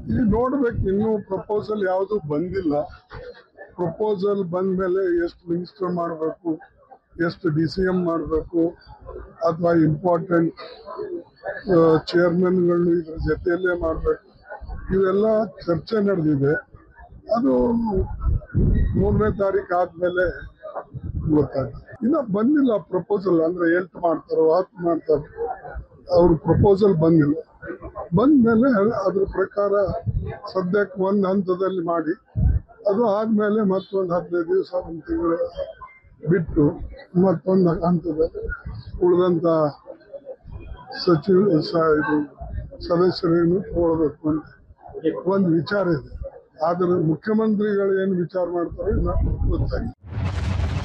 ಈಗ ನೋಡ್ಬೇಕು ಇನ್ನೂ ಪ್ರಪೋಸಲ್ ಯಾವುದು ಬಂದಿಲ್ಲ ಪ್ರಪೋಸಲ್ ಬಂದ್ಮೇಲೆ ಎಷ್ಟು ಮಿನಿಸ್ಟರ್ ಮಾಡಬೇಕು ಎಷ್ಟು ಡಿ ಸಿ ಎಂ ಮಾಡಬೇಕು ಅಥವಾ ಇಂಪಾರ್ಟೆಂಟ್ ಚೇರ್ಮನ್ಗಳು ಇದ್ರ ಜೊತೆಯಲ್ಲೇ ಮಾಡಬೇಕು ಇವೆಲ್ಲ ಚರ್ಚೆ ನಡೆದಿದೆ ಅದು ಮೂರನೇ ತಾರೀಕು ಆದ್ಮೇಲೆ ಗೊತ್ತಾಗ್ತದೆ ಇನ್ನ ಬಂದಿಲ್ಲ ಪ್ರಪೋಸಲ್ ಅಂದ್ರೆ ಎಂಟು ಮಾಡ್ತಾರೋ ಹತ್ತು ಮಾಡ್ತಾರೋ ಅವ್ರ ಪ್ರಪೋಸಲ್ ಬಂದಿಲ್ಲ ಬಂದ್ಮೇಲೆ ಅದ್ರ ಪ್ರಕಾರ ಸದ್ಯಕ್ಕೆ ಒಂದು ಹಂತದಲ್ಲಿ ಮಾಡಿ ಅದು ಆದ್ಮೇಲೆ ಮತ್ತೊಂದು ಹದಿನೈದು ದಿವಸ ಒಂದು ತಿಂಗಳು ಬಿಟ್ಟು ಮತ್ತೊಂದು ಹಂತದಲ್ಲಿ ಉಳಿದಂತ ಸಚಿವ ಸ- ಇದು ಸದಸ್ಯರೇನು ತಗೊಳ್ಬೇಕು ಅಂತ ಒಂದು ವಿಚಾರ ಇದೆ ಆದ್ರೆ ಮುಖ್ಯಮಂತ್ರಿಗಳು ಏನು ವಿಚಾರ ಮಾಡ್ತಾರೋ ಇನ್ನ ಗೊತ್ತಾಗಿಲ್ಲ